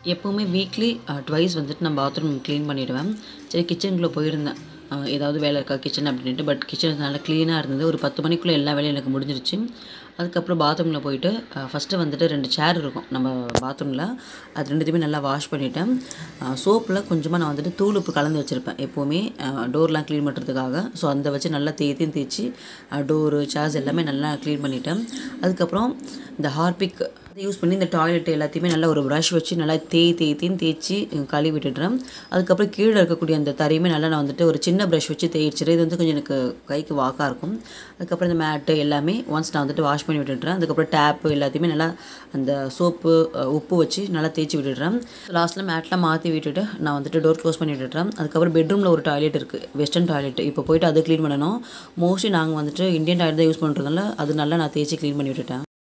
எப்போவுமே weekly twice வந்துட்டு நான் பாத்ரூம் க்ளீன் பண்ணிவிடுவேன் சரி கிச்சனுக்குள்ளே போயிருந்தேன் அஹ் ஏதாவது வேலை இருக்கா கிச்சன் அப்படின்ட்டு பட் கிச்சன் நல்லா க்ளீனாக இருந்தது ஒரு பத்து மணிக்குள்ளே எல்லா வேலையும் எனக்கு முடிஞ்சிருச்சு அதுக்கப்புறம் பாத்ரூமில் போயிட்டு ஃபஸ்ட்டு வந்துட்டு ரெண்டு சேர் இருக்கும் நம்ம பாத்ரூமில் அது ரெண்டுத்தையுமே நல்லா வாஷ் பண்ணிவிட்டேன் சோப்பில் கொஞ்சமாக நான் வந்துட்டு தூள் உப்பு கலந்து வச்சுருப்பேன் எப்போவுமே டோர்லாம் க்ளீன் பண்ணுறதுக்காக ஸோ அந்த வச்சு நல்லா தேய்த்தையும் தேய்ச்சி டோரு சேர்ஸ் எல்லாமே நல்லா க்ளீன் பண்ணிட்டேன் அதுக்கப்புறம் இந்த ஹார்பிக் யூஸ் பண்ணி இந்த டாய்லெட் எல்லாத்தையுமே நல்லா ஒரு ப்ரஷ் வச்சு நல்லா தேய் தேய்த்தின்னு தேய்ச்சி அஹ், கழுவி விட்டுடுறேன் அதுக்கப்புறம் கீழே இருக்கக்கூடிய அந்த தரையுமே நல்லா நான் வந்துட்டு ஒரு சின்ன ப்ரஷ் வச்சு தேய்ச்சிடுறேன் இது வந்து கொஞ்சம் எனக்கு கைக்கு வாக்காக இருக்கும் அதுக்கப்புறம் இந்த மேட்டு எல்லாமே ஒன்ஸ் நான் வந்துட்டு வாஷ் பண்ணி விட்டுடுறேன் அதுக்கப்புறம் டேப்பு எல்லாத்தையுமே நல்லா அந்த சோப்பு உப்பு வச்சு நல்லா தேய்ச்சி விட்டுடுறேன் லாஸ்ட்டில் மேட்லாம் மாற்றி விட்டுட்டு நான் வந்துட்டு டோர் க்ளோஸ் பண்ணி விட்டுடுறேன் அதுக்கப்புறம் பெட்ரூமில் ஒரு டாய்லெட் இருக்குது வெஸ்டர்ன் டாய்லெட் இப்போ போயிட்டு அதை க்ளீன் பண்ணணும் மோஸ்ட்லி நாங்கள் வந்துட்டு இந்தியன் டாய்லெட் தான் யூஸ் பண்ணுறதுனால அது நல்லா நான் தேய்ச்சி க்ளீன் பண்ணி விட்டுட்டேன்